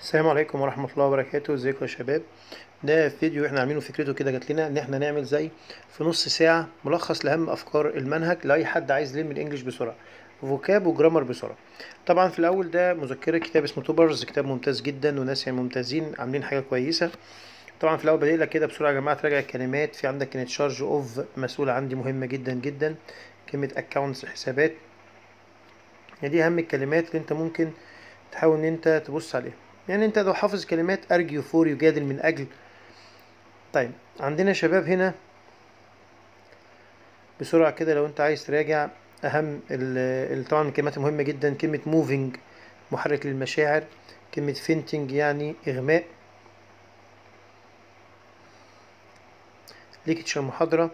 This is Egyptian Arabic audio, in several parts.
السلام عليكم ورحمة الله وبركاته ازيكم يا شباب ده فيديو احنا عاملينه فكرته كده جات لنا ان احنا نعمل زي في نص ساعة ملخص لأهم أفكار المنهج لأي حد عايز يلم الإنجليش بسرعة فوكاب وجرامر بسرعة طبعا في الأول ده مذكرة كتاب اسمه توبرز كتاب ممتاز جدا وناس يعني ممتازين عاملين حاجة كويسة طبعا في الأول بادئ لك كده بسرعة يا جماعة تراجع الكلمات في عندك كانت شارج اوف مسؤولة عندي مهمة جدا جدا كلمة اكونتس حسابات يعني دي أهم الكلمات اللي انت ممكن تحاول ان انت تبص عليها يعني انت لو حافظ كلمات ارجيو فور يجادل من اجل طيب عندنا يا شباب هنا بسرعة كده لو انت عايز تراجع اهم ال طبعا من الكلمات المهمة جدا كلمة موفينج محرك للمشاعر كلمة فينتنج يعني اغماء ليكتشر محاضرة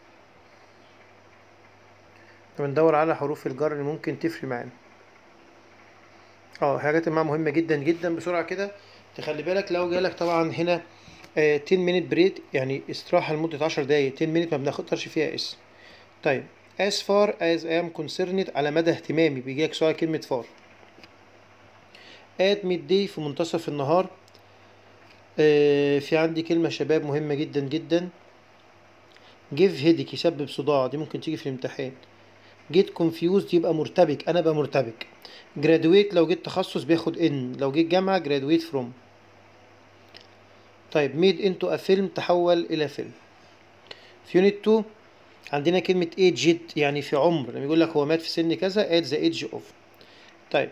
بندور على حروف الجر اللي ممكن تفرق معانا اه حاجات المعنى مهمة جدا جدا بسرعة كده تخلي بالك لو جالك طبعا هنا آه 10 مينيت بريد يعني استراحة لمدة 10 دقايق 10 مينيت ما بناخدش فيها اس طيب as far as I am concerned على مدى اهتمامي بيجيلك سؤال كلمة far at midday في منتصف النهار آه في عندي كلمة شباب مهمة جدا جدا give headache يسبب صداع دي ممكن تيجي في الامتحان get confused يبقى مرتبك انا بقى مرتبك graduate لو جيت تخصص بياخد ان لو جيت جامعة graduate from طيب made into a film تحول الى فيلم في يونت 2 عندنا كلمة aged يعني في عمر لما يقول لك هو مات في سن كذا at the age of طيب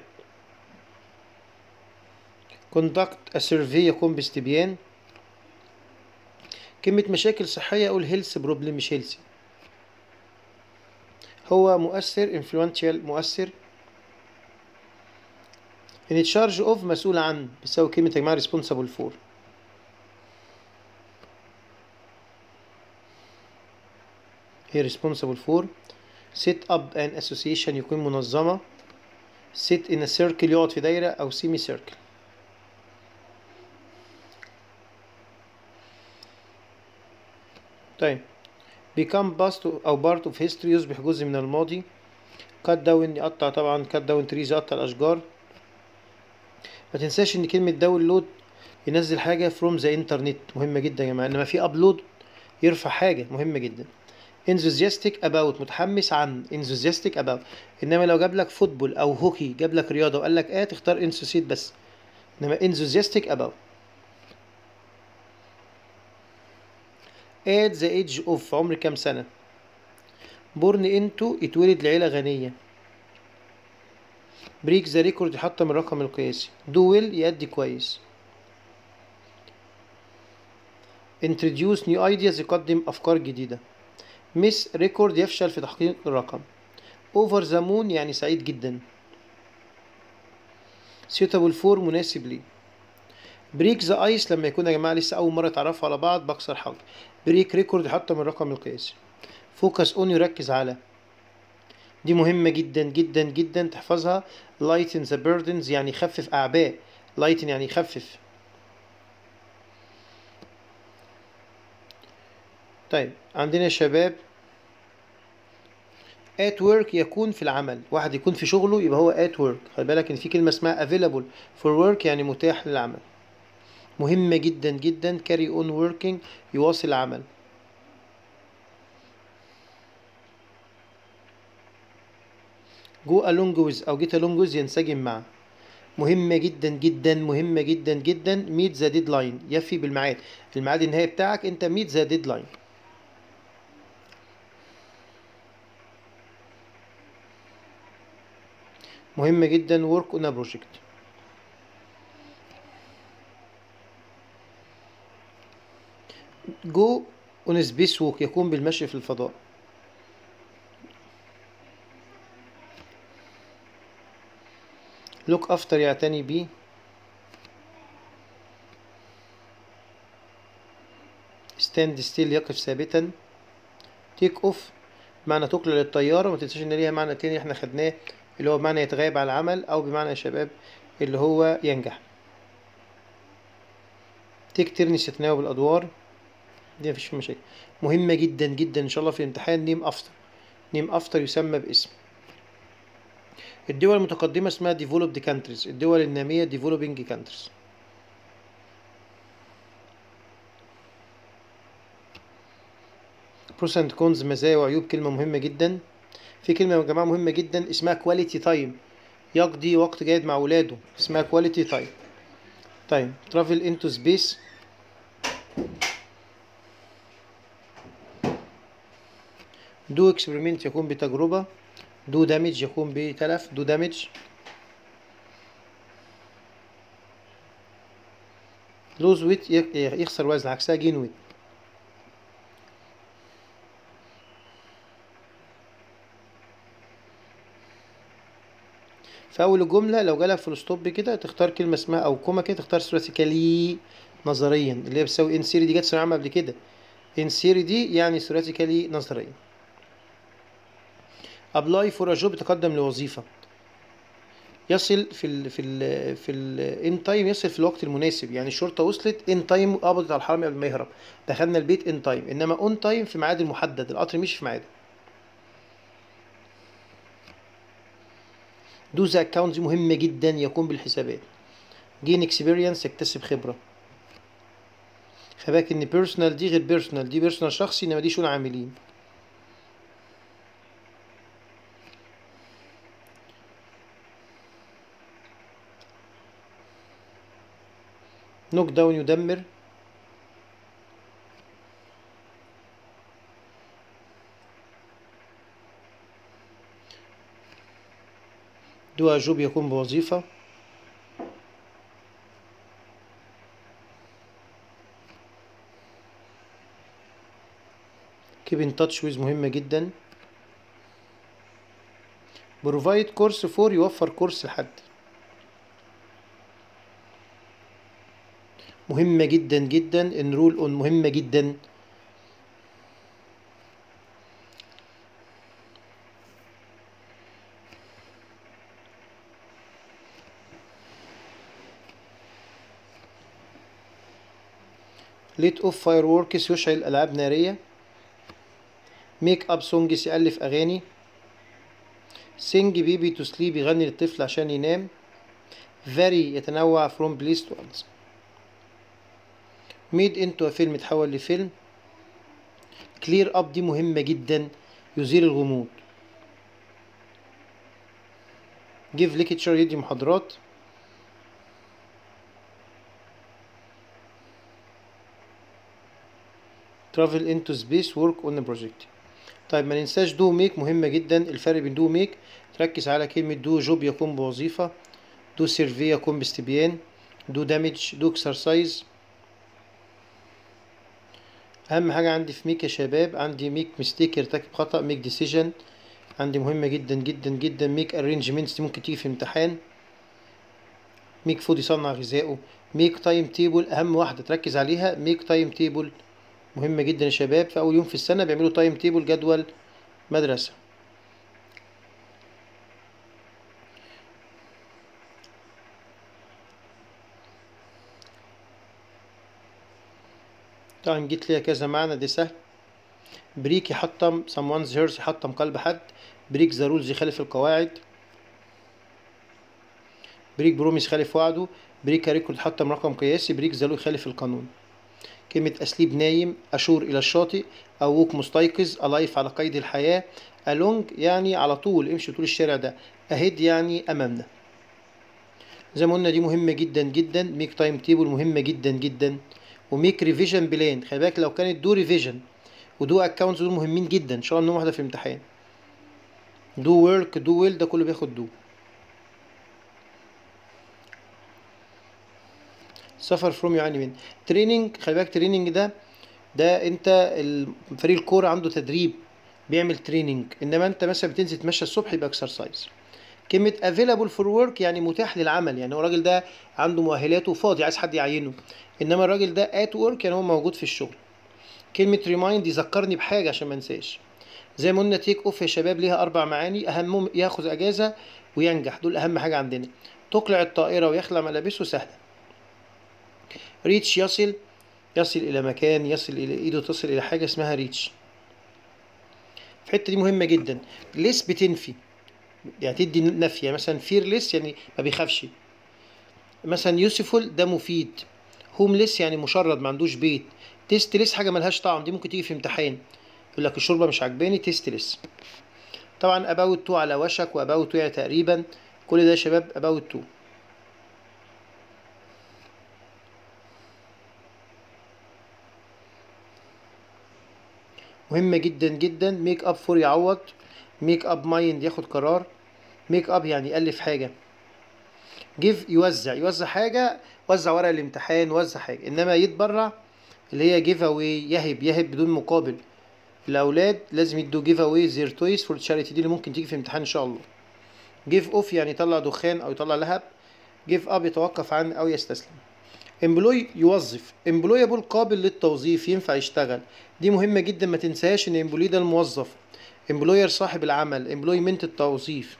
conduct a survey يقوم باستبيان كلمة مشاكل صحية أقول health problem مش healthy هو مؤثر influential مؤثر in charge of مسؤول عن بيساوي كلمة يا جماعة responsible for هي responsible for set up an association يكون منظمة sit in a circle يقعد في دايرة أو semi circle طيب become past أو part of history يصبح جزء من الماضي cut down يقطع طبعا cut down trees يقطع الأشجار ما تنساش ان كلمة داونلود ينزل حاجة from the internet مهمة جدا يا جماعة انما في ابلود يرفع حاجة مهمة جدا enthusiastic about متحمس عن enthusiastic about انما لو جاب لك فوتبول او هوكي جاب لك رياضة وقال لك اه تختار enthusiast بس انما enthusiastic about at the age of عمر كام سنة born into اتولد لعيلة غنية بريك ذا ريكورد يحطم الرقم القياسي دو ويل يأدي كويس introduce new ideas يقدم أفكار جديدة miss ريكورد يفشل في تحقيق الرقم over the moon يعني سعيد جدا suitable for مناسب لي بريك ذا ايس لما يكون يا جماعة لسه أول مرة يتعرفوا على بعض بكسر حاجة بريك ريكورد يحطم الرقم القياسي فوكس اون يركز على دي مهمة جدا جدا جدا تحفظها lighten the burdens يعني يخفف أعباء lighten يعني يخفف طيب عندنا يا شباب at work يكون في العمل واحد يكون في شغله يبقى هو at work خلي بالك ان في كلمة اسمها available for work يعني متاح للعمل مهمة جدا جدا carry on working يواصل العمل جو along with أو get along with ينسجم مع مهمة جدا جدا مهمة جدا جدا meet the deadline يفي بالميعاد الميعاد النهائي بتاعك أنت meet the deadline مهمة جدا work on a project جو on space walk يكون بالمشي في الفضاء look after يعتني بيه stand still يقف ثابتا take off معنى تقلع للطيارة وما تنساش ان ليها معنى تاني احنا خدناه اللي هو بمعنى يتغيب عن العمل او بمعنى يا شباب اللي هو ينجح تيك ترنس يتناوب الادوار دي مفيش فيها مشاكل مهمة جدا جدا ان شاء الله في الامتحان نيم افتر نيم افتر يسمى باسم الدول المتقدمة اسمها developed countries الدول النامية developing countries بروس اند كونز مزايا وعيوب كلمة مهمة جدا في كلمة يا جماعة مهمة جدا اسمها كواليتي تايم يقضي وقت جيد مع ولاده اسمها كواليتي تايم طيب ترافل انتو سبيس دو اكسبيرمنت يكون بتجربة دو دامج يكون بتلف دو دامج لوز ويت يخسر وزن عكسها جين ويت في اول الجمله لو جالك فول ستوب كده تختار كلمه اسمها او كوما كده تختار ثلاثيكالي نظريا اللي هي بتساوي ان سيري دي جت ثانويه عامه قبل كده ان سيري دي يعني ثلاثيكالي نظريا ابلاي فور جوب تقدم لوظيفه يصل في ال في ال في الان تايم يصل في الوقت المناسب يعني الشرطه وصلت ان تايم قبضت على الحرامي قبل ما يهرب دخلنا البيت ان تايم انما اون تايم في ميعاد المحدد القطر مش في ميعاده دو ذا اكونت دي مهمه جدا يكون بالحسابات جين اكسبيرينس يكتسب خبره خلي بالك ان بيرسونال دي غير بيرسونال دي بيرسونال شخصي انما دي شؤون عاملين نوك داون يدمر دو جوب يكون بوظيفة keep in touch with مهمة جدا provide course for يوفر كورس لحد مهمة جدا جدا enroll on مهمة جدا ليت اوف فاير ووركس يشعل العاب ناريه ميك اب سونجز يالف اغاني سينج بيبي تو سليب يغني للطفل عشان ينام فاري يتنوع فروم بليس تو اونز ميد انتو فيلم يتحول لفيلم كلير اب دي مهمه جدا يزيل الغموض جيف ليكتشر يدي محاضرات travel into space work on a project طيب ما ننساش دو ميك مهمة جدا الفرق بين دو ميك تركز على كلمة دو جوب يقوم بوظيفة دو سيرفي يقوم باستبيان دو دامج دو اكسرسايز أهم حاجة عندي في ميك يا شباب عندي ميك ميستيك يرتكب خطأ ميك ديسيجن عندي مهمة جدا جدا جدا ميك ارينجمنتس دي ممكن تيجي في امتحان ميك فود يصنع غذائه ميك تايم تيبل أهم واحدة تركز عليها ميك تايم تيبل مهمة جدا يا شباب في أول يوم في السنة بيعملوا تايم تيبل جدول مدرسة طبعا جيت ليها كذا معنى دي سهل بريك يحطم someone's hearth يحطم قلب حد بريك ذا رولز يخالف القواعد بريك بروميس يخالف وعده بريك ريكورد يحطم رقم قياسي بريك ذا يخالف القانون كلمة أسليب نايم أشور إلى الشاطئ أووك مستيقظ ألايف على قيد الحياة ألونج يعني على طول امشي طول الشارع ده أهيد يعني أمامنا زي ما قلنا دي مهمة جدا جدا ميك تايم تيبل مهمة جدا جدا وميك ريفيجن بلان خلي بالك لو كانت دو ريفيجن ودو اكونتس دول مهمين جدا ان شاء الله انهم واحدة في الامتحان دو ورك دو ويل ده كله بياخد دو سفر فروم يعني من تريننج خلي بالك تريننج ده ده انت فريق الكوره عنده تدريب بيعمل تريننج انما انت مثلا بتنزل تمشى الصبح يبقى اكسرسايز كلمة available for work يعني متاح للعمل يعني هو الراجل ده عنده مؤهلاته فاضي عايز حد يعينه انما الراجل ده at work يعني هو موجود في الشغل كلمة remind يذكرني بحاجة عشان ما انساش زي ما قلنا تيك اوف يا شباب ليها اربع معاني اهمهم ياخذ اجازة وينجح دول اهم حاجة عندنا تقلع الطائرة ويخلع ملابسه سهلة ريتش يصل يصل إلى مكان يصل إلى إيده تصل إلى حاجة اسمها ريتش الحتة دي مهمة جدا ليس بتنفي يعني تدي نفي يعني مثلا فيرلس يعني ما بيخافش مثلا يوسفول ده مفيد هومليس يعني مشرد ما عندوش بيت تيستلس حاجة ملهاش طعم دي ممكن تيجي في امتحان يقول لك الشوربه مش عجباني تيستلس طبعا about to على وشك واباوت تو يعني تقريبا كل ده يا شباب about to مهمة جدا جدا ميك اب فور يعوض ميك اب مايند ياخد قرار ميك اب يعني يألف حاجة جيف يوزع يوزع حاجة وزع ورق الامتحان وزع حاجة انما يتبرع اللي هي جيف اواي يهب يهب بدون مقابل الاولاد لازم يدوا جيف اواي زير تويز فور تشاريتي دي اللي ممكن تيجي في امتحان ان شاء الله جيف اوف يعني يطلع دخان او يطلع لهب جيف اب يتوقف عن او يستسلم امبلوي يوظف امبلويبل قابل للتوظيف ينفع يشتغل دي مهمة جدا ما تنساش ان امبلوي ده الموظف امبلوير صاحب العمل امبلويمنت التوظيف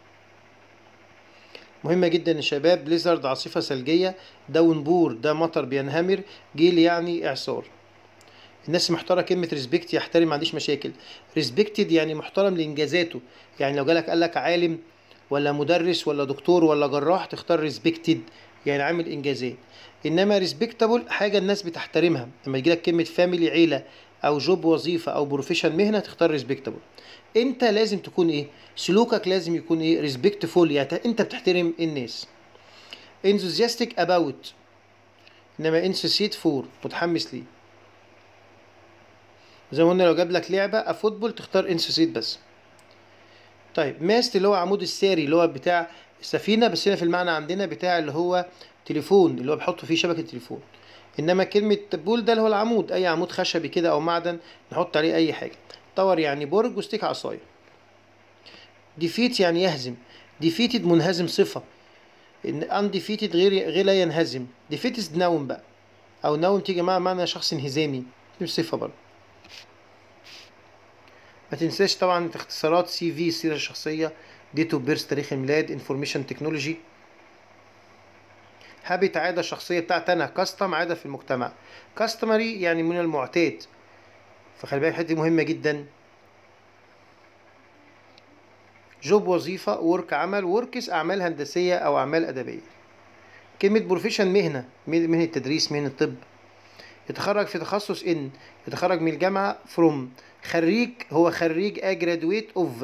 مهمة جدا يا شباب بليزرد عاصفة ثلجية داون بور ده مطر بينهمر جيل يعني اعصار الناس محتاره كلمه ريسبكت يحترم ما عنديش مشاكل ريسبكتد يعني محترم لانجازاته يعني لو جالك قال لك عالم ولا مدرس ولا دكتور ولا جراح تختار ريسبكتد يعني عامل انجازات انما ريسبكتابل حاجه الناس بتحترمها لما يجي لك كلمه فاميلي عيله او جوب وظيفه او بروفيشن مهنه تختار ريسبكتابل انت لازم تكون ايه سلوكك لازم يكون ايه ريسبكتفول يعني انت بتحترم الناس enthusiastic about انما insociate for متحمس ليه زي ما قلنا لو جاب لك لعبه افوتبول تختار انسوسيت بس طيب ماست اللي هو عمود الساري اللي هو بتاع السفينه بس هنا في المعنى عندنا بتاع اللي هو تليفون اللي هو بيحطوا فيه شبكه تليفون انما كلمه بول ده اللي هو العمود اي عمود خشبي كده او معدن نحط عليه اي حاجه طور يعني برج وستيك عصايه ديفيت يعني يهزم ديفيتد منهزم صفه ان انديفيتد غير غير لا ينهزم ديفيتد ناون بقى او ناون تيجي مع معنى شخص انهزامي دي صفه برضه ما تنساش طبعا اختصارات سي في السيره الشخصيه ديت اوف بيرث تاريخ الميلاد انفورميشن تكنولوجي هابت عاده شخصيه بتاعت انا كاستم عاده في المجتمع كاستمري يعني من المعتاد فخلي بالك الحته دي مهمه جدا جوب وظيفه ورك عمل وركس اعمال هندسيه او اعمال ادبيه كلمه بروفيشن مهنه مهنه التدريس مهنه الطب يتخرج في تخصص ان يتخرج من الجامعه فروم خريج هو خريج a graduate of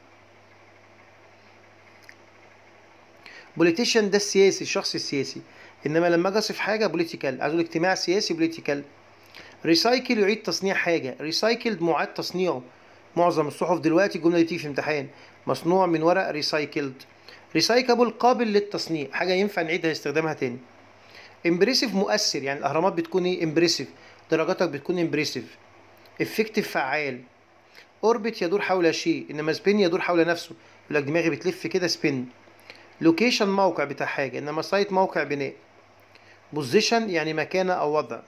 بوليتيشن ده السياسي الشخص السياسي انما لما اجي اصف حاجه بوليتيكال عايز اقول اجتماع سياسي بوليتيكال ريسايكل يعيد تصنيع حاجه ريسايكلد معاد تصنيعه معظم الصحف دلوقتي الجمله دي بتيجي في امتحان مصنوع من ورق ريسايكلد ريسايكابل قابل للتصنيع حاجه ينفع نعيدها استخدامها تاني امبريسيف مؤثر يعني الاهرامات بتكون ايه امبريسيف درجاتك بتكون امبريسيف افكتيف فعال اوربت يدور حول شيء انما سبين يدور حول نفسه يقول لك دماغي بتلف كده سبين لوكيشن موقع بتاع حاجه انما سايت موقع بناء بوزيشن يعني مكانه او وضع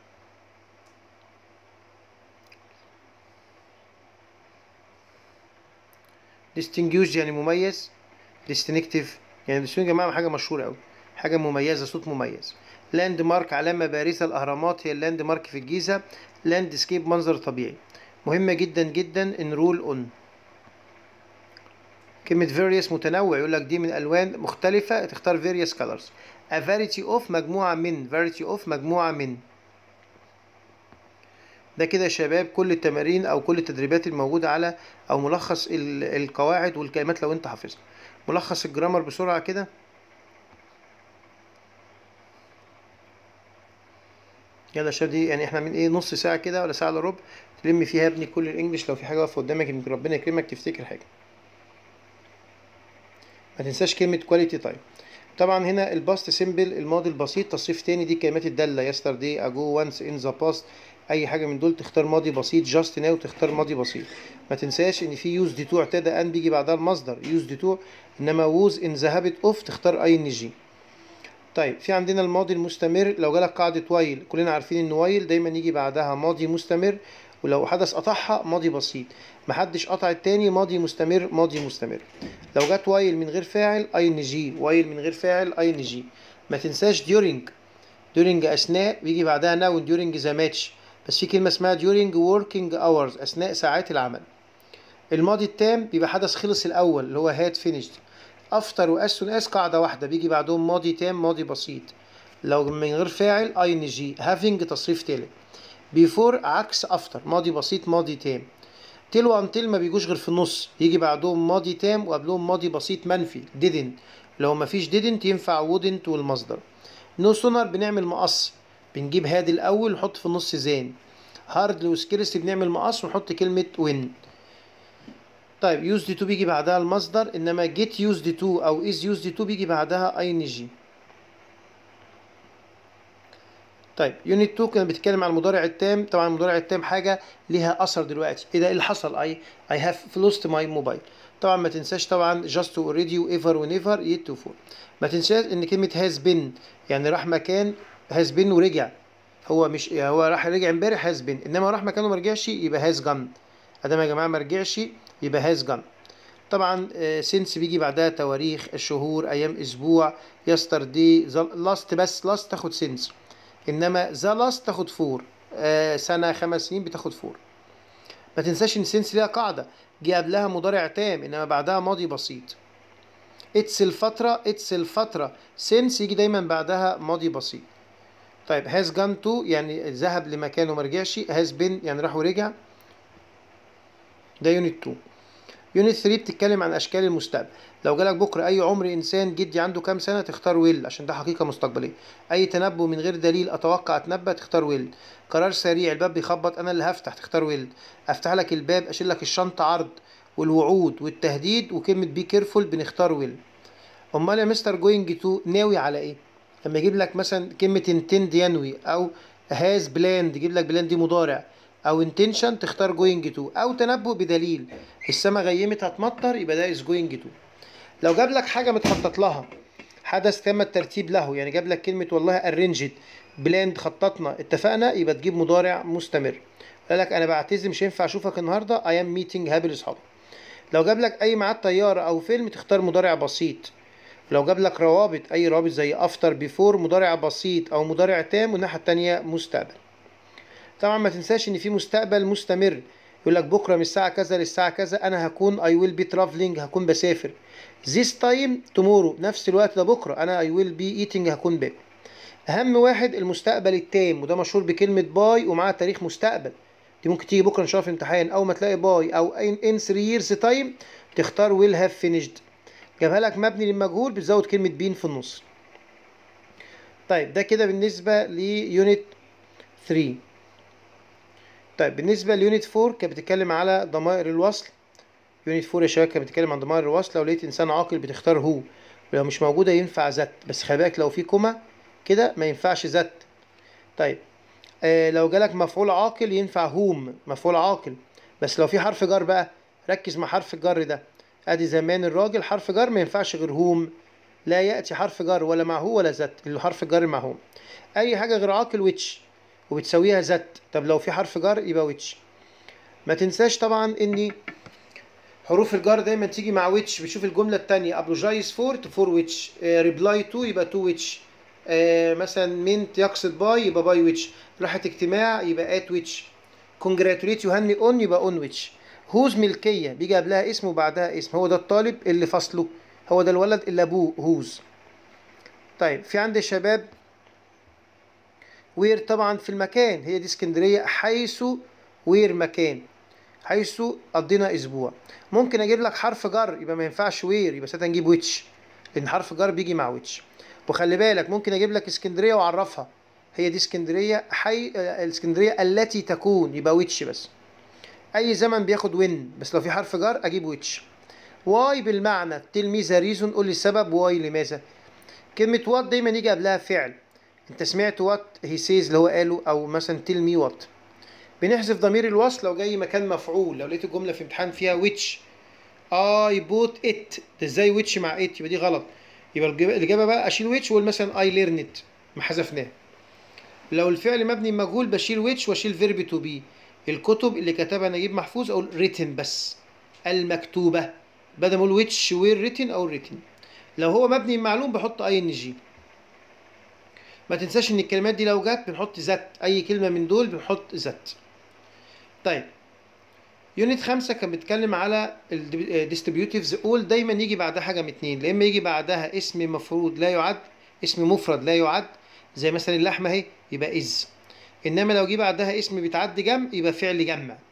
distinguished يعني مميز distinctive يعني distinguished يا جماعه حاجه مشهوره قوي حاجه مميزه صوت مميز لاند مارك علامه بارزه الاهرامات هي اللاند مارك في الجيزه لاند سكيب منظر طبيعي مهمه جدا جدا ان رول اون كلمة various متنوع يقول لك دي من ألوان مختلفة تختار various colors a variety of مجموعة من variety of مجموعة من ده كده يا شباب كل التمارين أو كل التدريبات الموجودة على أو ملخص القواعد والكلمات لو أنت حافظها ملخص الجرامر بسرعة كده يلا يا شباب دي يعني احنا من ايه نص ساعة كده ولا ساعة الا ربع تلم فيها يا ابني كل الانجليش لو في حاجة واقفة قدامك يمكن ربنا يكرمك تفتكر حاجة ما تنساش كلمة كواليتي تايم طبعا هنا الباست سيمبل الماضي البسيط تصريف تاني دي الكلمات الدالة يسترداي اجو وانس ان ذا باست اي حاجة من دول تختار ماضي بسيط جاست ناو تختار ماضي بسيط ما تنساش ان في يوز دي تو اعتدى ان بيجي بعدها المصدر يوز دي تو انما ووز ان ذا هابت اوف تختار اي ان جي طيب في عندنا الماضي المستمر لو جالك قاعدة وايل كلنا عارفين ان وايل دايما يجي بعدها ماضي مستمر ولو حدث قطعها ماضي بسيط محدش قطع التاني ماضي مستمر ماضي مستمر لو جت وايل من غير فاعل اي ان جي وايل من غير فاعل اي ان جي ما تنساش during during اثناء بيجي بعدها ناون during ذا ماتش بس في كلمة اسمها during working hours اثناء ساعات العمل الماضي التام بيبقى حدث خلص الاول اللي هو had finished افتر واس سون اس قاعدة واحدة بيجي بعدهم ماضي تام ماضي بسيط لو من غير فاعل اي ان جي having تصريف تالت بيفور عكس افتر ماضي بسيط ماضي تام تيل وانتل ما بيجوش غير في النص يجي بعدهم ماضي تام وقبلهم ماضي بسيط منفي didn't لو ما فيش didn't ينفع wouldn't والمصدر نو سونر بنعمل مقص بنجيب هاد الاول ونحط في النص زين هارد وسكيرس بنعمل مقص ونحط كلمة وين طيب used to بيجي بعدها المصدر انما get used to او is used to بيجي بعدها ing طيب يونت 2 كان بيتكلم عن المضارع التام طبعا المضارع التام حاجه ليها اثر دلوقتي ايه ده إيه اللي حصل اي اي هاف لوست ماي موبايل طبعا ما تنساش طبعا جاست اوريدي وايفر ونيفر يت تو فور ما تنساش ان كلمه هاز بين يعني راح مكان هاز بين ورجع هو مش هو راح رجع امبارح هاز بين انما راح مكانه ما رجعش يبقى هاز جن ادام يا جماعه ما رجعش يبقى هاز جن طبعا سينس بيجي بعدها تواريخ الشهور ايام اسبوع يستردي لاست بس لاست تاخد سينس انما ذا لاست تاخد فور آه سنه خمس سنين بتاخد فور ما تنساش ان سينس ليها قاعده جه قبلها مضارع تام انما بعدها ماضي بسيط اتس الفتره اتس الفتره سينس يجي دايما بعدها ماضي بسيط طيب هاز جان تو يعني ذهب لمكانه ما رجعش هاز بين يعني راح ورجع ده يونت 2 يونت 3 بتتكلم عن اشكال المستقبل لو جالك بكره اي عمر انسان جدي عنده كام سنه تختار ويل عشان ده حقيقه مستقبليه اي تنبؤ من غير دليل اتوقع اتنبأ تختار ويل قرار سريع الباب بيخبط انا اللي هفتح تختار ويل افتح لك الباب اشيل لك الشنطه عرض والوعود والتهديد وكلمه بي كيرفول بنختار ويل امال يا مستر جوينج تو ناوي على ايه لما يجيب لك مثلا كلمه انتند ينوي او هاز بلاند يجيب لك بلاند دي مضارع او انتنشن تختار جوينج تو او تنبؤ بدليل السما غيمت هتمطر يبقى ده از جوينج تو لو جاب لك حاجه متخطط لها حدث تم الترتيب له يعني جاب لك كلمه والله ارنجد بلاند خططنا اتفقنا يبقى تجيب مضارع مستمر قال لك انا بعتذر مش هينفع اشوفك النهارده اي ام ميتنج هابل اصحابي لو جاب لك اي ميعاد طياره او فيلم تختار مضارع بسيط لو جاب لك روابط اي رابط زي افتر بيفور مضارع بسيط او مضارع تام والناحيه التانيه مستقبل طبعا ما تنساش ان في مستقبل مستمر يقول لك بكره من الساعه كذا للساعه كذا انا هكون اي ويل بي ترافلينج هكون بسافر this time tomorrow نفس الوقت ده بكره انا اي ويل بي ايتنج هكون باكل اهم واحد المستقبل التام وده مشهور بكلمه باي ومعاه تاريخ مستقبل دي ممكن تيجي بكره ان شاء الله في امتحان اول ما تلاقي باي او ان ان 3 ييرز تايم تختار ويل هاف فينيشد جابها لك مبني للمجهول بتزود كلمه بين في النص طيب ده كده بالنسبه ليونت 3 طيب بالنسبه ليونت 4 كانت بتتكلم على ضمائر الوصل يونت 4 يا شباب كانت بتتكلم عن ضمائر الوصل لو لقيت انسان عاقل بتختار هو ولو مش موجوده ينفع ذات بس خلي بالك لو في كوما كده ما ينفعش ذات طيب آه لو جالك مفعول عاقل ينفع هوم مفعول عاقل بس لو في حرف جر بقى ركز مع حرف الجر ده ادي زمان الراجل حرف جر ما ينفعش غير هوم لا ياتي حرف جر ولا مع هو ولا ذات اللي حرف الجر مع هوم اي حاجه غير عاقل ويتش وبتساويها ذات طب لو في حرف جر يبقى ويتش ما تنساش طبعا اني حروف الجر دايما تيجي مع ويتش بتشوف الجمله الثانيه ابروجايز فور فور ويتش ريبلاي تو يبقى تو ويتش مثلا منت يقصد باي يبقى باي ويتش راحه اجتماع يبقى ات ويتش كونجراتوليت يهني اون يبقى اون ويتش هوز ملكيه بيجي قبلها اسم وبعدها اسم هو ده الطالب اللي فصله هو ده الولد اللي ابوه هوز طيب في عندي شباب وير طبعا في المكان هي دي اسكندريه حيث وير مكان حيث قضينا اسبوع ممكن اجيب لك حرف جر يبقى ما ينفعش وير يبقى ساعتها نجيب ويتش لان حرف جر بيجي مع ويتش وخلي بالك ممكن اجيب لك اسكندريه واعرفها هي دي اسكندريه حي الاسكندريه التي تكون يبقى ويتش بس اي زمن بياخد وين بس لو في حرف جر اجيب ويتش واي بالمعنى تلميذ ريزون قول لي السبب واي لماذا كلمه وات دايما يجي قبلها فعل انت سمعت وات هي سيز اللي هو قاله او مثلا تيل مي وات بنحذف ضمير الوصل لو جاي مكان مفعول لو لقيت الجمله في امتحان فيها ويتش اي بوت ات ده ازاي ويتش مع ات يبقى دي غلط يبقى الاجابه بقى اشيل ويتش واقول مثلا اي ليرنت ما حذفناه لو الفعل مبني مجهول بشيل ويتش واشيل فيرب تو بي الكتب اللي كتبها نجيب محفوظ اقول ريتن بس المكتوبه بدل ما اقول ويتش وير ريتن او ريتن لو هو مبني معلوم بحط اي ان جي ما تنساش ان الكلمات دي لو جت بنحط ذات اي كلمه من دول بنحط ذات طيب يونت خمسة كان بيتكلم على الديستريبيوتيفز اول دايما يجي بعدها حاجه من اتنين يا اما يجي بعدها اسم مفروض لا يعد اسم مفرد لا يعد زي مثلا اللحمه اهي يبقى از انما لو جه بعدها اسم بيتعد جمع يبقى فعل جمع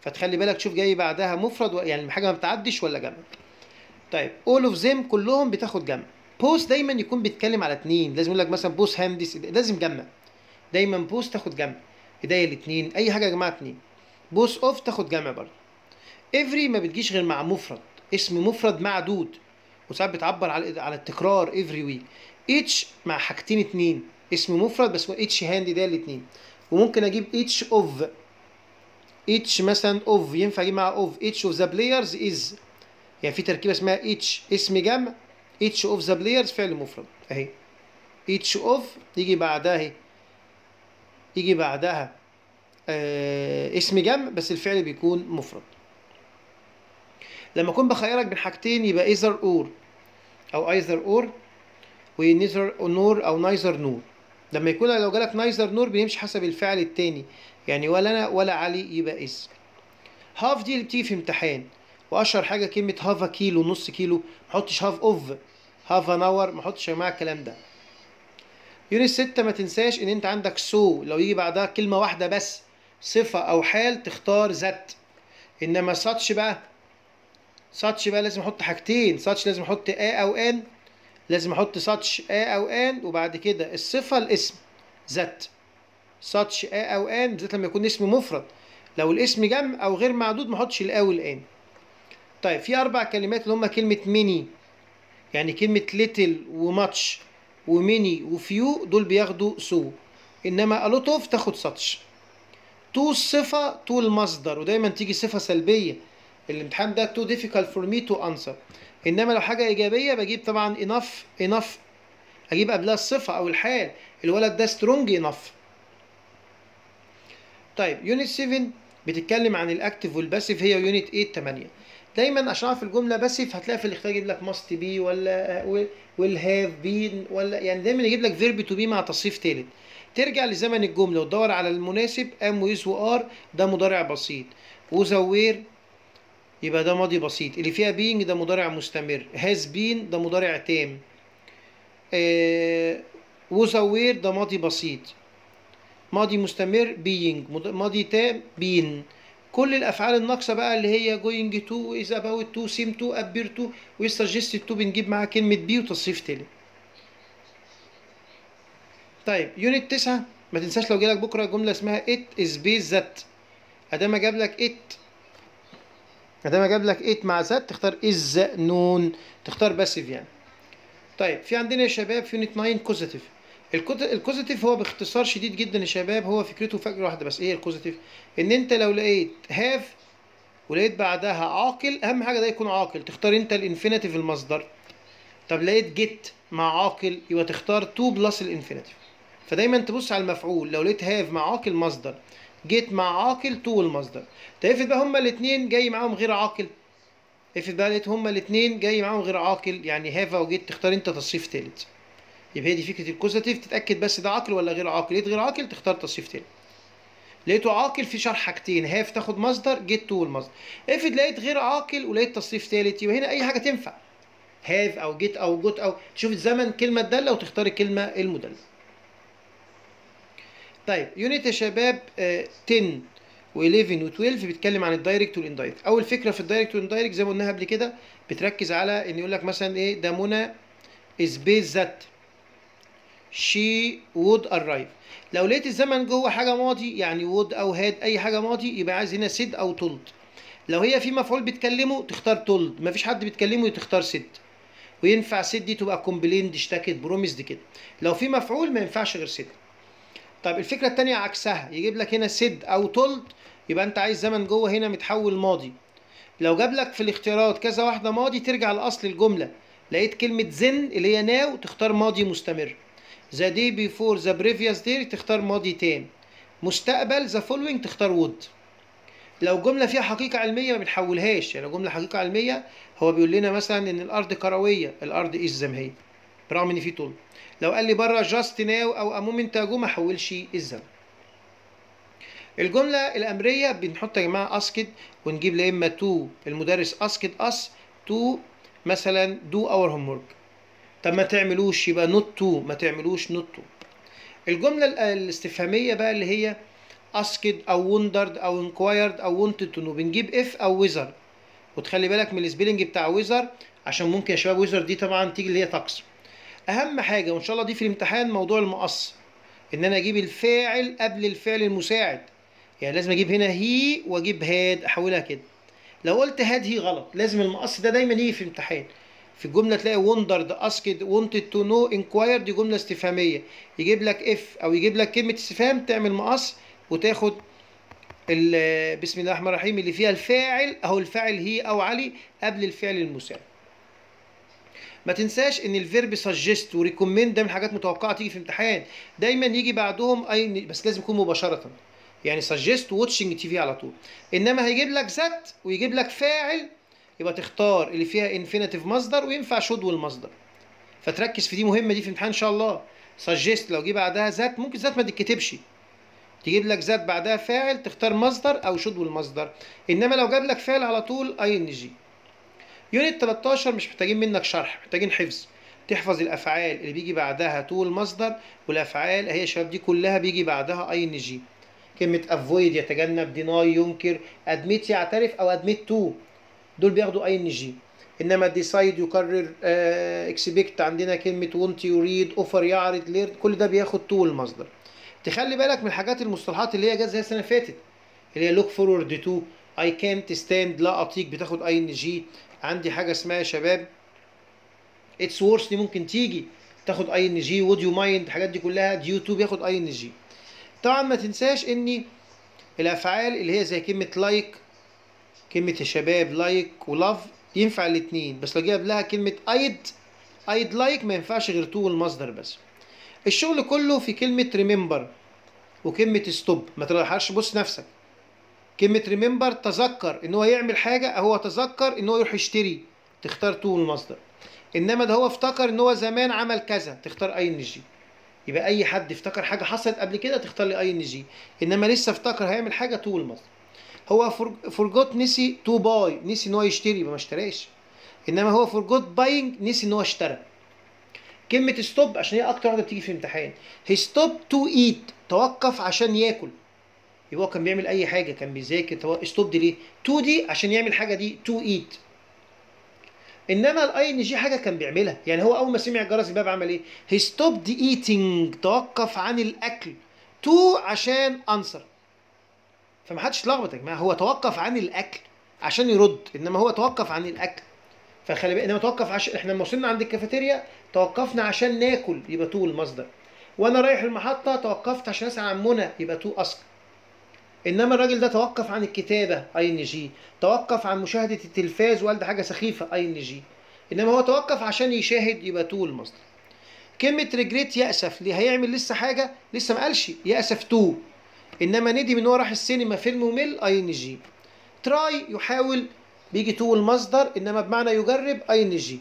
فتخلي بالك شوف جاي بعدها مفرد و... يعني حاجه ما بتعدش ولا جمع طيب all of them كلهم بتاخد جمع بوس دايما يكون بيتكلم على اتنين لازم يقول لك مثلا بوس هاندس لازم جمع دايما بوس تاخد جمع ايديا الاتنين اي حاجه يا جماعه اتنين بوس اوف تاخد جمع برضه every ما بتجيش غير مع مفرد اسم مفرد معدود وساعات بتعبر على على التكرار every week each مع حاجتين اتنين اسم مفرد بس هو each هاند ده الاتنين وممكن اجيب each of each مثلا of ينفع اجيب مع of each of the players is يعني في تركيبه اسمها each اسم جمع each of the players فعل مفرد اهي each of يجي بعدها اهي يجي بعدها آه اسم جمع بس الفعل بيكون مفرد لما اكون بخيرك بين حاجتين يبقى either or او either or ونيذر نور او نايزر نور لما يكون لو جالك نايزر نور بيمشي حسب الفعل التاني يعني ولا انا ولا علي يبقى از هاف دي اللي بتيجي في امتحان واشهر حاجه كلمه هاف كيلو نص كيلو ما احطش هاف اوف هاف ان اور ما احطش يا جماعه الكلام ده يونت 6 ما تنساش ان انت عندك سو لو يجي بعدها كلمه واحده بس صفه او حال تختار ذات انما ساتش بقى ساتش بقى لازم احط حاجتين ساتش لازم احط ا او ان لازم احط ساتش ا او ان وبعد كده الصفه الاسم ذات ساتش ا او ان بالذات لما يكون اسم مفرد لو الاسم جمع او غير معدود ما احطش الا والان طيب في اربع كلمات اللي هم كلمه ميني يعني كلمه ليتل وماتش وميني وفيو دول بياخدوا سو انما الوتوف تاخد ساتش تو الصفه تو المصدر ودايما تيجي صفه سلبيه الامتحان ده تو difficult for me to answer انما لو حاجه ايجابيه بجيب طبعا enough enough اجيب قبلها الصفه او الحال الولد ده سترونج enough طيب يونت 7 بتتكلم عن الاكتف والباسيف هي يونت 8 8 دايما عشان اعرف الجمله باسيف هتلاقي في الاختيار يجيب لك ماست بي ولا ويل هاف بين ولا يعني دايما يجيب لك فيرب تو بي مع تصريف ثالث ترجع لزمن الجمله وتدور على المناسب ام ويز وار ده مضارع بسيط وزوير يبقى ده ماضي بسيط اللي فيها بينج ده مضارع مستمر هاز بين ده مضارع تام آه وزوير ده ماضي بسيط ماضي مستمر بينج ماضي تام بين كل الافعال الناقصه بقى اللي هي جوينج تو از اباوت تو سيم تو ابير تو وسجستد تو بنجيب معاها كلمه بي وتصريف تالت طيب يونت 9 ما تنساش لو جالك بكره جمله اسمها ات از بيز ذات ادام جاب لك ات ادام جاب لك ات مع ذات تختار از نون تختار باسيف يعني طيب في عندنا يا شباب في يونت 9 كوزيتيف الكوزيتيف هو باختصار شديد جدا يا شباب هو فكرته فكره واحده بس ايه الكوزيتيف ان انت لو لقيت هاف ولقيت بعدها عاقل اهم حاجه ده يكون عاقل تختار انت الانفينيتيف المصدر طب لقيت جيت مع عاقل يبقى تختار تو بلس الانفينيتيف فدايما تبص على المفعول لو لقيت هاف مع عاقل مصدر جيت مع عاقل تو المصدر طب افرض بقى هما الاثنين جاي معاهم غير عاقل افرض بقى لقيت هما الاثنين جاي معاهم غير عاقل يعني هافا وجيت تختار انت تصريف ثالث يبقى هي دي فكره الكوزاتيف تتاكد بس ده عاقل ولا غير عاقل لقيت غير عاقل تختار تصريف تاني لقيته عاقل في شرح حاجتين هاف تاخد مصدر جيت تو المصدر افرض لقيت غير عاقل ولقيت تصريف ثالث يبقى هنا اي حاجه تنفع هاف او جيت او جوت او تشوف الزمن كلمه داله وتختار الكلمه المدله طيب يونت يا شباب آه 10 و11 و12 بيتكلم عن الدايركت والاندايركت اول فكره في الدايركت والاندايركت زي ما قلناها قبل كده بتركز على ان يقول لك مثلا ايه ده منى از بيز ذات she would arrive لو لقيت الزمن جوه حاجه ماضي يعني would او had اي حاجه ماضي يبقى عايز هنا said او told لو هي في مفعول بتكلمه تختار told مفيش حد بيتكلمه تختار said وينفع said دي تبقى complained اشتكت بروميسد كده لو في مفعول ما ينفعش غير said طيب الفكره الثانيه عكسها يجيب لك هنا said او told يبقى انت عايز زمن جوه هنا متحول ماضي لو جاب لك في الاختيارات كذا واحده ماضي ترجع لاصل الجمله لقيت كلمه زن اللي هي ناو تختار ماضي مستمر the day before the previous day تختار ماضي تام مستقبل the following تختار would لو جملة فيها حقيقة علمية ما بنحولهاش يعني لو جملة حقيقة علمية هو بيقول لنا مثلا ان الارض كروية الارض ايش زي ما هي برغم ان في طول لو قال لي بره جاست ناو او امومنت اجو ما احولش الزمن الجملة الأمرية بنحط يا جماعة اسكت ونجيب لا إما تو المدرس اسكت اس تو مثلا دو اور هوم ورك طب ما تعملوش يبقى نوت تو ما تعملوش نوت تو الجملة الاستفهامية بقى اللي هي asked او wondered او inquired او wanted to know بنجيب if او whether وتخلي بالك من السبيلنج بتاع ويزر عشان ممكن يا شباب ويزر دي طبعا تيجي اللي هي طقس اهم حاجه وان شاء الله دي في الامتحان موضوع المقص ان انا اجيب الفاعل قبل الفعل المساعد يعني لازم اجيب هنا هي واجيب هاد احولها كده لو قلت هاد هي غلط لازم المقص ده دايما يجي في الامتحان في الجمله تلاقي wondered asked wanted to know inquired دي جمله استفهاميه يجيب لك if او يجيب لك كلمه استفهام تعمل مقص وتاخد ال- بسم الله الرحمن الرحيم اللي فيها الفاعل اهو الفاعل هي او علي قبل الفعل المساعد ما تنساش ان الفيرب سجست وريكومند ده من حاجات متوقعه تيجي في امتحان دايما يجي بعدهم اي بس لازم يكون مباشره يعني سجست واتشنج تي في على طول انما هيجيب لك ذات ويجيب لك فاعل يبقى تختار اللي فيها انفينيتيف مصدر وينفع شود والمصدر فتركز في دي مهمه دي في الامتحان ان شاء الله سجست لو جه بعدها ذات ممكن ذات ما تتكتبش تجيب لك ذات بعدها فاعل تختار مصدر او شود والمصدر انما لو جاب لك فعل على طول اي ان جي يونت 13 مش محتاجين منك شرح محتاجين حفظ تحفظ الافعال اللي بيجي بعدها تو المصدر والافعال هي يا شباب دي كلها بيجي بعدها اي ان جي كلمه افويد يتجنب ديناي ينكر ادميت يعترف او ادميت تو دول بياخدوا اي ان جي انما ديسايد يكرر اكسبكت عندنا كلمه وونت يريد اوفر يعرض لير كل ده بياخد تو المصدر تخلي بالك من الحاجات المصطلحات اللي هي جت زي السنه اللي فاتت اللي هي لوك فورورد تو اي كانت ستاند لا اطيق بتاخد اي ان جي عندي حاجه اسمها يا شباب اتس وورس دي ممكن تيجي تاخد اي ان جي وود يو مايند الحاجات دي كلها ديو تو بياخد اي ان جي طبعا ما تنساش ان الافعال اللي هي زي كلمه لايك كلمه يا شباب لايك ولاف ينفع الاثنين بس لو جه قبلها كلمه ايد ايد لايك ما ينفعش غير تو المصدر بس الشغل كله في كلمه ريمبر وكلمه ستوب ما تروحش بص نفسك كلمة ريمبر تذكر ان هو يعمل حاجة هو تذكر ان هو يروح يشتري تختار تو المصدر انما ده هو افتكر ان هو زمان عمل كذا تختار اي ان جي يبقى اي حد افتكر حاجة حصلت قبل كده تختار لي اي ان جي انما لسه افتكر هيعمل حاجة تو المصدر هو فورجوت نسي تو باي نسي ان هو يشتري يبقى ما اشتراش انما هو فورجوت باينج نسي ان هو اشترى كلمة ستوب عشان هي اكتر واحدة بتيجي في الامتحان هي ستوب تو ايت توقف عشان ياكل يبقى هو كان بيعمل اي حاجه كان بيذاكر ستوب دي ليه؟ تو دي عشان يعمل حاجه دي تو ايت انما الاي ان جي حاجه كان بيعملها يعني هو اول ما سمع جرس الباب عمل ايه؟ هي ستوب ايتنج توقف عن الاكل تو عشان انصر فما حدش يتلخبط يا جماعه هو توقف عن الاكل عشان يرد انما هو توقف عن الاكل فخلي بالك انما توقف عشان احنا لما وصلنا عند الكافيتيريا توقفنا عشان ناكل يبقى تو المصدر وانا رايح المحطه توقفت عشان اسال عن منى يبقى تو اصل انما الراجل ده توقف عن الكتابه اي ان جي توقف عن مشاهده التلفاز وقال ده حاجه سخيفه اي ان جي انما هو توقف عشان يشاهد يبقى تو المصدر كلمه ريجريت ياسف ليه هيعمل لسه حاجه لسه ما قالش ياسف تو انما ندم ان هو راح السينما فيلم ممل اي ان جي تراي يحاول بيجي تو المصدر انما بمعنى يجرب اي ان جي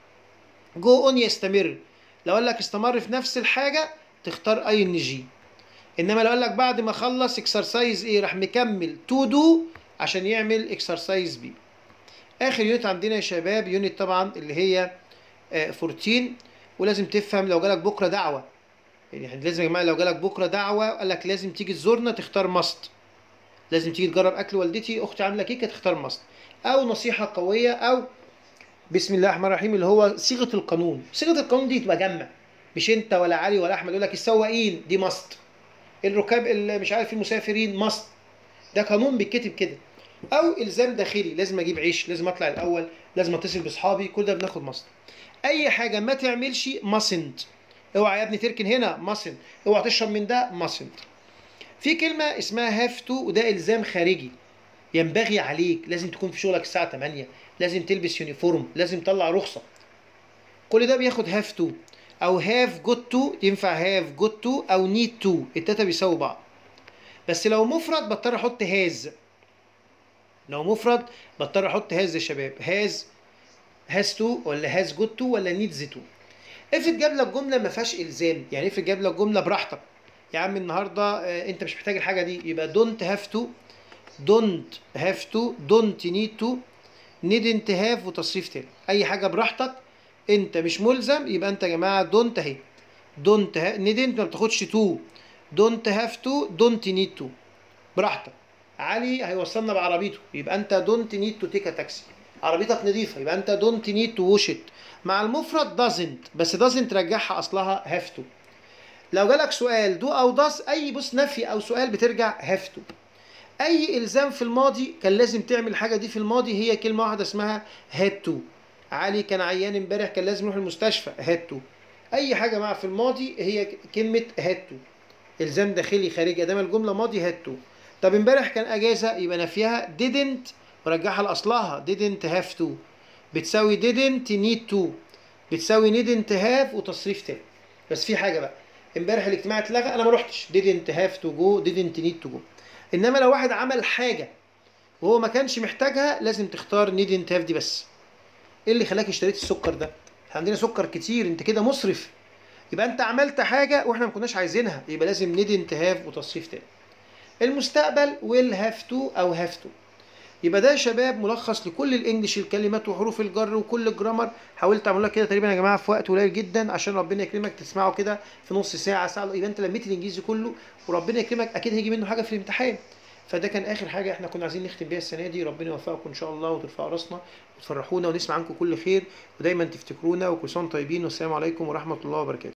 جو اون يستمر لو قال لك استمر في نفس الحاجه تختار اي ان جي انما لو قال لك بعد ما خلص اكسرسايز ايه راح مكمل تو دو عشان يعمل اكسرسايز بي اخر يونت عندنا يا شباب يونت طبعا اللي هي آه 14 ولازم تفهم لو جالك بكره دعوه يعني لازم يا جماعه لو جالك بكره دعوه قال لك لازم تيجي تزورنا تختار ماست لازم تيجي تجرب اكل والدتي اختي عامله كيكه تختار ماست او نصيحه قويه او بسم الله الرحمن الرحيم اللي هو صيغه القانون صيغه القانون دي تبقى جمع مش انت ولا علي ولا احمد يقول لك السواقين دي ماست الركاب اللي مش عارف المسافرين ماست ده قانون بيتكتب كده او الزام داخلي لازم اجيب عيش لازم اطلع الاول لازم اتصل باصحابي كل ده بناخد ماست اي حاجه ما تعملش ماسنت اوعى يا ابني تركن هنا ماسنت اوعى تشرب من ده ماسنت في كلمه اسمها هاف تو وده الزام خارجي ينبغي عليك لازم تكون في شغلك الساعه 8 لازم تلبس يونيفورم لازم تطلع رخصه كل ده بياخد هاف تو او هاف جوت تو ينفع هاف جوت تو او نيد تو التلاته بيساووا بعض بس لو مفرد بضطر احط هاز لو مفرد بضطر احط هاز يا شباب هاز هاز تو ولا هاز جوت تو ولا نيدز تو افرض جاب لك جمله ما فيهاش الزام يعني افرض جاب لك جمله براحتك يا عم النهارده آه، انت مش محتاج الحاجه دي يبقى دونت هاف تو دونت هاف تو دونت نيد تو نيدنت هاف وتصريف تاني اي حاجه براحتك انت مش ملزم يبقى انت يا جماعه دونت اهي دونت نيدنت ما بتاخدش تو دونت هاف تو دونت نيد تو براحتك علي هيوصلنا بعربيته يبقى انت دونت نيد تو تيك تاكسي عربيتك نظيفه يبقى انت دونت نيد تو ووش ات مع المفرد دازنت بس دازنت رجعها اصلها هاف تو لو جالك سؤال دو او داز اي بص نفي او سؤال بترجع هاف تو اي الزام في الماضي كان لازم تعمل الحاجه دي في الماضي هي كلمه واحده اسمها هاد تو علي كان عيان امبارح كان لازم يروح المستشفى هاد تو اي حاجه مع في الماضي هي كلمه هاد تو الزام داخلي خارجي ادام الجمله ماضي هاد تو طب امبارح كان اجازه يبقى نفيها didn't ورجعها لاصلها didn't have to بتساوي didn't need to بتساوي didn't have وتصريف تاني بس في حاجه بقى امبارح الاجتماع اتلغى انا ما رحتش didn't have to go didn't need to go انما لو واحد عمل حاجه وهو ما كانش محتاجها لازم تختار didn't have دي بس ايه اللي خلاك اشتريت السكر ده احنا عندنا سكر كتير انت كده مسرف يبقى انت عملت حاجه واحنا ما كناش عايزينها يبقى لازم didn't have وتصريف تاني المستقبل will have to او have to يبقى ده يا شباب ملخص لكل الانجليش الكلمات وحروف الجر وكل الجرامر حاولت اعملها كده تقريبا يا جماعه في وقت قليل جدا عشان ربنا يكرمك تسمعه كده في نص ساعه ساعه يبقى انت لميت الانجليزي كله وربنا يكرمك اكيد هيجي منه حاجه في الامتحان فده كان اخر حاجه احنا كنا عايزين نختم بيها السنه دي ربنا يوفقكم ان شاء الله وترفعوا راسنا وتفرحونا ونسمع عنكم كل خير ودايما تفتكرونا وكل سنه طيبين والسلام عليكم ورحمه الله وبركاته